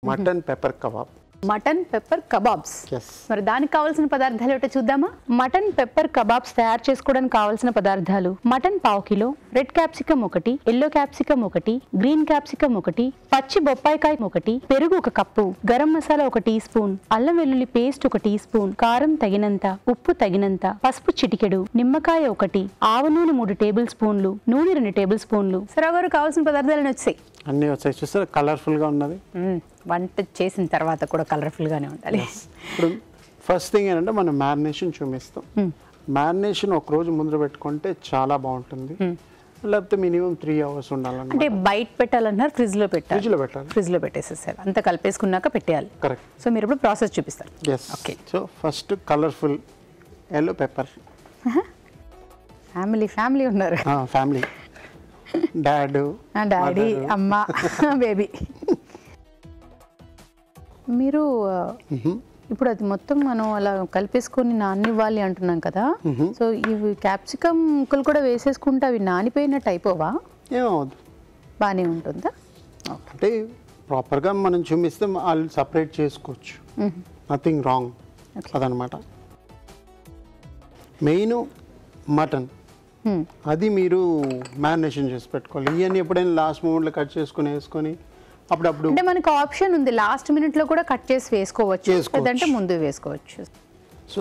Mutton pepper kebab mutton pepper kebabs yes మరి దానికి కావాల్సిన పదార్థాలు ఏమిటో చూద్దామా మటన్ పెప్పర్ కబాబ్స్ తయారు చేసుకోవడానికి కావాల్సిన పదార్థాలు మటన్ పావు కిలో రెడ్ క్యాప్సికమ్ ఒకటి ఎల్లో క్యాప్సికమ్ ఒకటి గ్రీన్ క్యాప్సికమ్ ఒకటి పచ్చి బొప్పాయికాయ ఒకటి పెరుగు ఒక కప్పు గరం మసాలా ఒక టీ స్పూన్ అల్లం వెల్లుల్లి పేస్ట్ ఒక టీ స్పూన్ కారం తగినంత ఉప్పు తగినంత పసుపు చిటికెడు నిమ్మకాయ ఒకటి ఆవ నూనె మూడు టేబుల్ స్పూన్లు నూనె రెండు టేబుల్ స్పూన్లు సరే గారు కావాల్సిన పదార్థాలు వచ్చాయి అన్నీ వచ్చాయి చూస్తారు కలర్ఫుల్గా ఉన్నది వంట చేసిన తర్వాత కూడా కలర్ఫుల్ గానే ఉండాలి ఇప్పుడు ఫస్ట్ థింగ్ ఏంటంటే మనం మ్యారినేషన్ చూపిస్తాం మ్యారినేషన్ ఒక రోజు ముందు పెట్టుకుంటే చాలా బాగుంటుంది లేకపోతే మినిమం త్రీ అవర్స్ ఉండాలన్నమాట అంటే బయట పెట్టాలన్నారు ఫ్రిడ్జ్ లో పెట్టాలి ఫ్రిడ్జ్లో పెట్టాలి ఫ్రిడ్జ్ లో పెట్టేసేసారు అంతా కలిపేసుకున్నాక పెట్టేయాలి కరెక్ట్ సో మీరు ఇప్పుడు ప్రాసెస్ చూపిస్తారు yes Okay. So first colourful yellow pepper family family ఉన్నారు ఫ్యామిలీ డాడ్ డాడీ అమ్మ బేబీ మీరు ఆ, ఇప్పుడు అది మొత్తం మనం అలా కలిపేసుకొని నానివ్వాలి అంటున్నాం కదా సో ఇవి క్యాప్సికమ్ ముక్కలు కూడా వేసేసుకుంటే అవి నానిపోయినట్టు అయిపోవా ఏమవుద్దు బాగానే ఉంటుందా అంటే ప్రాపర్గా మనం చూపిస్తే వాళ్ళు సపరేట్ చేసుకోవచ్చు నథింగ్ రాంగ్ అదనమాట మెయిన్ మటన్ Hmm. అది మీరు మ్యారినేషన్ చేసి పెట్టుకోవాలి ఇవన్నీ ఎప్పుడైనా లాస్ట్ మూమెంట్లో కట్ చేసుకొని వేసుకొని అప్పుడప్పుడు అంటే మనకు ఆప్షన్ ఉంది లాస్ట్ మినిట్ లో కూడా కట్ చేసి వేసుకోవచ్చు చేసుకోవచ్చు. లేదంటే ముందు వేసుకోవచ్చు సో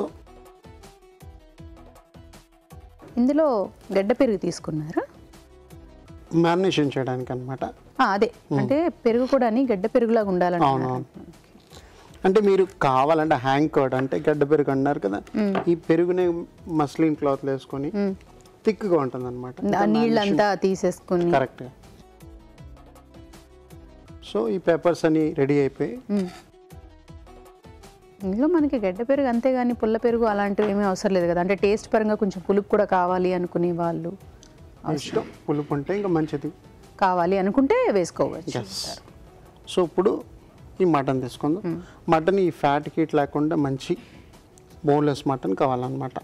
ఇందులో గడ్డ పెరుగు తీసుకున్నారా మ్యారినేషన్ చేయడానికి అనమాట ఆ, అదే అంటే పెరుగు కూడా గడ్డ పెరుగులాగా ఉండాలంటే అవునవును అంటే మీరు కావాలంటే హ్యాంగ్ కర్డ్ అంటే గడ్డ పెరుగు అన్నారు కదా ఈ పెరుగునే మస్లిన్ క్లాత్ వేసుకొని థిక్గా ఉంటుంది అనమాట ఆ నీళ్ళంతా తీసేసుకుని కరెక్ట్ సో ఈ పేపర్స్ అన్ని రెడీ అయిపోయి మ్మ్. ఇందులో మనకి గడ్డ పెరుగు అంతేగాని పుల్ల పెరుగు అలాంటివి ఏమీ అవసరం లేదు కదా అంటే టేస్ట్ పరంగా కొంచెం పులుపు కూడా కావాలి అనుకునే వాళ్ళు ఇష్టం పులుపు ఉంటే ఇంకా మంచిది కావాలి అనుకుంటే వేసుకోవచ్చు ఎస్ సో ఇప్పుడు ఈ మటన్ తీసుకుందాం మటన్ ఈ ఫ్యాట్ హీట్ లేకుండా మంచి బోన్లెస్ మటన్ కావాలన్నమాట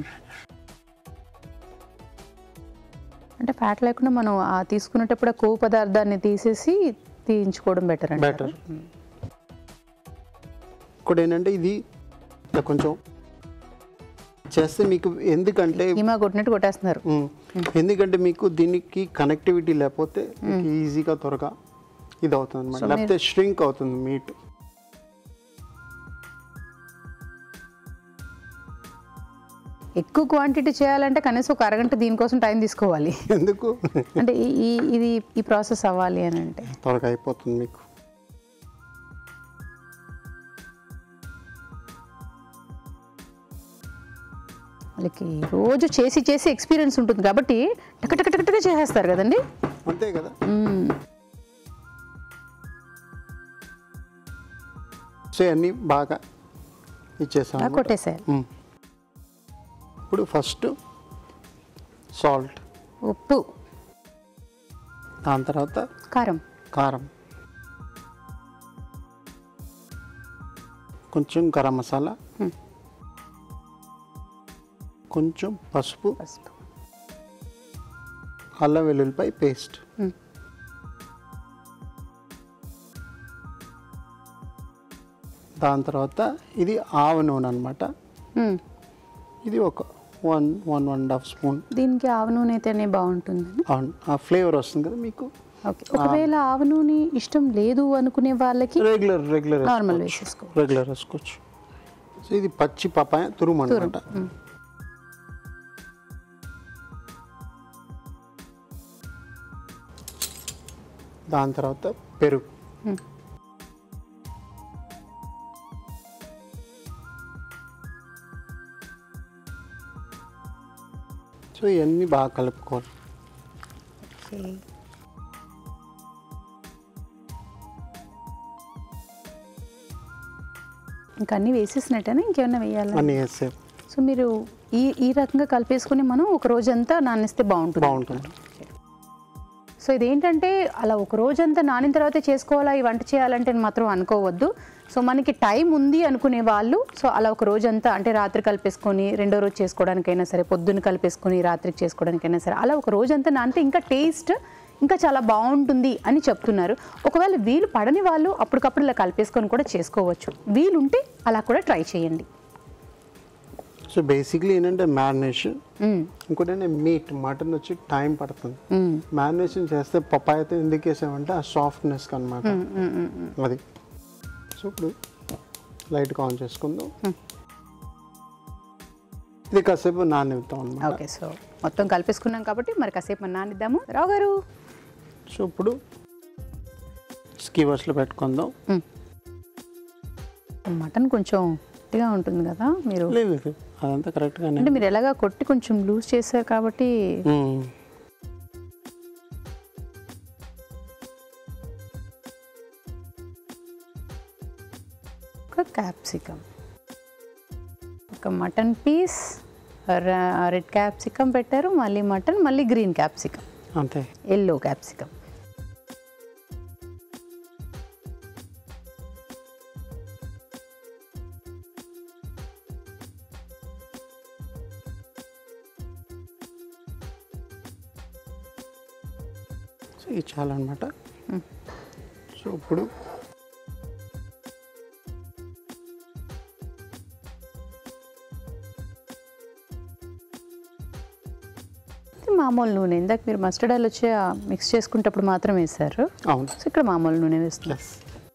అంటే ఫ్యాట్ లేకుండా మనం ఆ తీసుకునేటప్పుడు ఆ కొవ్వు పదార్థాన్ని తీసేసి తీయించుకోవడం బెటర్ అంటే బెటర్ ఇప్పుడు ఏంటంటే ఇది ఇట్లా కొంచెం చేస్తే మీకు ఎందుకంటే హిమా కొట్టినట్టు కొట్టేస్తున్నారు మ్మ్. ఎందుకంటే మీకు దీనికి కనెక్టివిటీ లేకపోతే మీకు ఈజీగా త్వరగా ఇది అవుతుంది అనమాట లేకపోతే ష్రింక్ అవుతుంది మీట్ ఎక్కువ క్వాంటిటీ చేయాలంటే కనీసం ఒక అరగంట దీనికోసం టైం తీసుకోవాలి ఎందుకు అంటే ఈ- ఈ ఇది ఈ ప్రాసెస్ అవ్వాలి అని అంటే త్వరగా అయిపోతుంది మీకు వాళ్ళకి రోజు చేసి చేసి ఎక్స్పీరియన్స్ ఉంటుంది కాబట్టి టక టక టక టక చేసేస్తారు కదండి అంతే కదా మ్మ్. సో అన్నీ బాగా ఇచ్చేసాం బాగా అన్నమాట. కొట్టేసారు మ్మ్. ఇప్పుడు ఫస్ట్ సాల్ట్ ఉప్పు దాని తర్వాత కారం కారం కొంచెం గరం మసాలా మ్మ్. కొంచెం పసుపు పసుపు అల్లం వెల్లుల్లిపాయ పేస్ట్ మ్మ్. దాని తర్వాత ఇది ఆవ నూనె అనమాట మ్మ్. ఇది ఒక one one one and half spoon దీనికి ఆవ నూనె అయితేనే బాగుంటుందని ఆ ఫ్లేవర్ వస్తుంది కదా మీకు ఓకే ఒకవేళ ఆవ నూనె ఇష్టం లేదు అనుకునే వాళ్ళకి రెగ్యులర్ రెగ్యులర్ నార్మల్ వేసేసుకో రెగ్యులర్ వేసుకోవచ్చు సో ఇది పచ్చి పపాయ తురుము అనమాట దాని తర్వాత పెరుగు మ్మ్. సో ఇవన్నీ బాగా కలుపుకోవాలి ఓకే ఇంకా అన్నీ వేసేసినట్టేనా ఇంకేమైనా వేయాలా అన్నీ వేసే సో మీరు ఈ ఈ రకంగా కలిపేసుకుని మనం ఒక రోజంతా నానిస్తే బాగుంటుంది బాగుంటుంది సో ఇదేంటంటే అలా ఒక రోజంతా నానిన తర్వాత చేసుకోవాలా ఈ వంట చేయాలంటే మాత్రం అనుకోవద్దు సో మనకి టైం ఉంది అనుకునే వాళ్ళు సో అలా ఒక రోజంతా అంటే రాత్రి కలిపేసుకొని రెండో రోజు చేసుకోవడానికైనా సరే పొద్దున్న కలిపేసుకొని రాత్రికి చేసుకోవడానికైనా సరే అలా ఒక రోజంతా నానితే ఇంకా టేస్ట్ ఇంకా చాలా బాగుంటుంది అని చెప్తున్నారు ఒకవేళ వీలు పడని వాళ్ళు అప్పటికప్పుడు ఇలా కలిపేసుకొని కూడా చేసుకోవచ్చు వీలుంటే అలా కూడా ట్రై చేయండి సో బేసిక్లీ ఏంటంటే మ్యారినేషన్ మ్మ్. ఇంకోటి ఏంటంటే మీట్ మటన్ వచ్చి టైం పడుతుంది మ్మ్. మ్యారినేషన్ చేస్తే పప్పాయ అయితే ఎందుకు వేసామంటే ఆ సాఫ్ట్నెస్ అనమాట మ్మ్, మ్మ్, మ్మ్. అది సో ఇప్పుడు లైట్గా ఆన్ చేసుకుందాం ఇది కాసేపు నాననిద్దాం అనమాట ఓకే సో మొత్తం కలిపేసుకున్నాం కాబట్టి మరి కాసేపు మనం నానిద్దాము రావు గారు సో ఇప్పుడు స్కీవర్స్లో పెట్టుకుందాం మటన్ కొంచెం గట్టిగా ఉంటుంది కదా మీరు లేదు లేదు అదంతా కరెక్ట్గానే అంటే మీరు ఎలాగా కొట్టి కొంచెం లూజ్ చేశారు కాబట్టి మ్మ్. ఒక క్యాప్సికమ్ ఒక మటన్ పీస్ రెడ్ క్యాప్సికమ్ పెట్టారు మళ్ళీ మటన్ మళ్ళీ గ్రీన్ క్యాప్సికమ్ అంతే ఎల్లో క్యాప్సికమ్ సో ఇది చాలా అనమాట సో ఇప్పుడు ఇది మామూలు నూనె ఇందాక మీరు మస్టర్డ్ ఆయిల్ వచ్చి మిక్స్ చేసుకునేటప్పుడు మాత్రం వేశారు అవును సో ఇక్కడ మామూలు నూనె వేస్తున్నారు ఎస్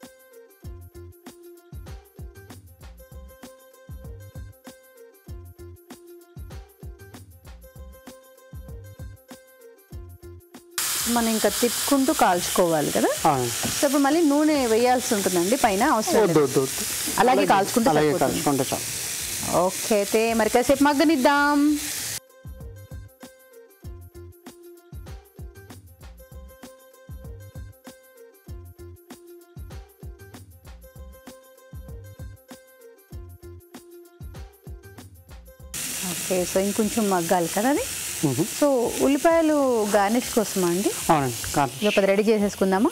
మనం ఇంకా తిప్పుకుంటూ కాల్చుకోవాలి కదా సో ఇప్పుడు మళ్ళీ నూనె వేయాల్సి ఉంటుందండి పైన అవసరం వద్దు లేదు వద్దు వద్దు అలాగే కాల్చుకుంటే అలాగే సరిపోతుంది. కాల్చుకుంటే చాలు ఓకే అయితే మరి కాసేపు మగ్గనిద్దాం ఓకే సో ఇంకొంచెం మగ్గాలి కదా అది మ్మ్. సో ఉల్లిపాయలు గార్నిష్ కోసమా అండి అవునండి కానీ ఇది ఒకటి రెడీ చేసేసుకుందామా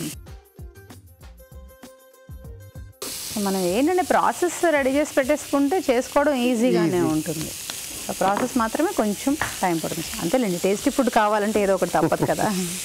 సో మనం ఏంటంటే ప్రాసెస్ రెడీ చేసి పెట్టేసుకుంటే చేసుకోవడం ఈజీగానే ఉంటుంది ఆ ప్రాసెస్ మాత్రమే కొంచెం టైం పడుతుంది అంతేలేండి టేస్టీ ఫుడ్ కావాలంటే ఏదో ఒకటి తప్పదు కదా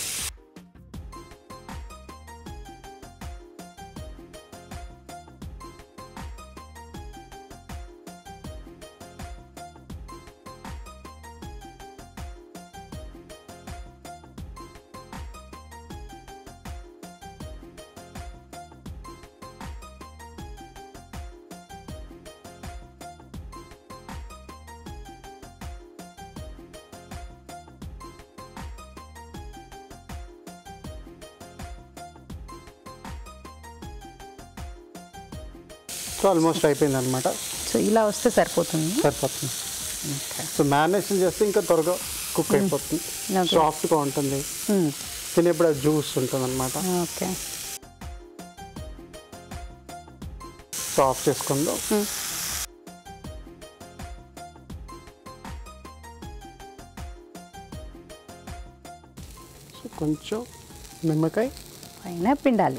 సో ఆల్మోస్ట్ అయిపోయింది అనమాట సో ఇలా వస్తే సరిపోతుంది సరిపోతుంది సో మ్యారినేషన్ చేస్తే ఇంకా త్వరగా కుక్ అయిపోతుంది Okay. సాఫ్ట్గా ఉంటుంది తినేప్పుడు జ్యూస్ ఉంటుంది అనమాట ఓకే సో ఆఫ్ చేసుకుందాం సో కొంచెం నిమ్మకాయ పైన పిండాలి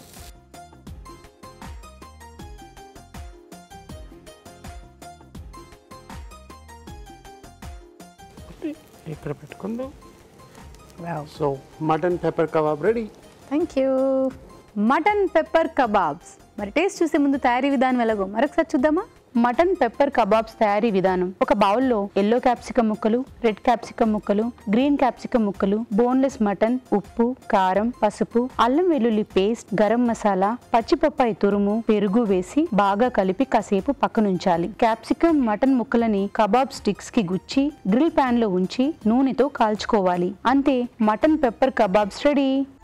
ఇక్కడ పెట్టుకుందాం so mutton pepper kebab ready thank you mutton pepper kebabs మరి టేస్ట్ చూసే ముందు తయారీ విధానం ఎలాగో మరొకసారి చూద్దామా మటన్ పెప్పర్ కబాబ్స్ తయారీ విధానం ఒక బౌల్లో ఎల్లో క్యాప్సికం ముక్కలు రెడ్ క్యాప్సికం ముక్కలు గ్రీన్ క్యాప్సికం ముక్కలు బోన్లెస్ మటన్ ఉప్పు కారం పసుపు అల్లం వెల్లుల్లి పేస్ట్ గరం మసాలా పచ్చిపప్పాయి తురుము పెరుగు వేసి బాగా కలిపి కాసేపు పక్కనుంచాలి క్యాప్సికం మటన్ ముక్కలని కబాబ్ స్టిక్స్ కి గుచ్చి గ్రిల్ పాన్ లో ఉంచి నూనెతో కాల్చుకోవాలి అంతే మటన్ పెప్పర్ కబాబ్స్ రెడీ